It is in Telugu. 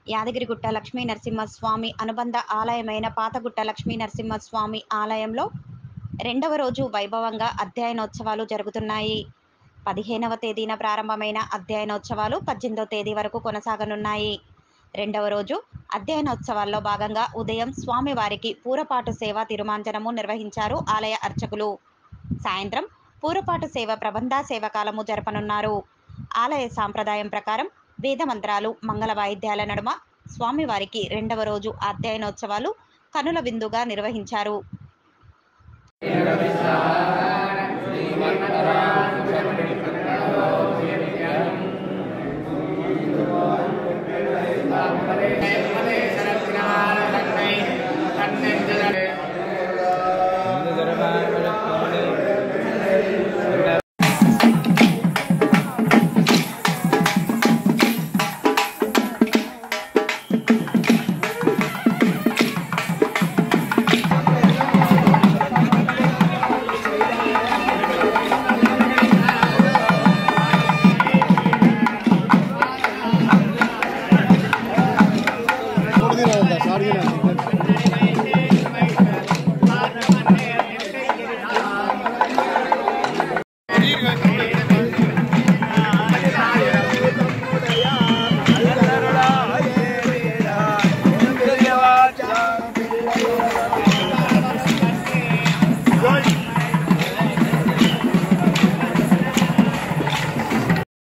యాదగిరిగుట్ట లక్ష్మీ నరసింహస్వామి అనుబంధ ఆలయమైన పాతగుట్ట లక్ష్మీ నరసింహస్వామి ఆలయంలో రెండవ రోజు వైభవంగా అధ్యయనోత్సవాలు జరుగుతున్నాయి పదిహేనవ తేదీన ప్రారంభమైన అధ్యయనోత్సవాలు పద్దెనిమిదవ తేదీ వరకు కొనసాగనున్నాయి రెండవ రోజు అధ్యయనోత్సవాల్లో భాగంగా ఉదయం స్వామివారికి పూరపాటు సేవ తిరుమాంజనము నిర్వహించారు ఆలయ అర్చకులు సాయంత్రం పూరపాటు సేవ ప్రబంధ సేవకాలము జరపనున్నారు ఆలయ సాంప్రదాయం ప్రకారం వేద మంత్రాలు మంగళ వాయిద్యాల నడుమ స్వామివారికి రెండవ రోజు అధ్యయనోత్సవాలు కనుల విందుగా నిర్వహించారు శ్రీమన్నారాయణ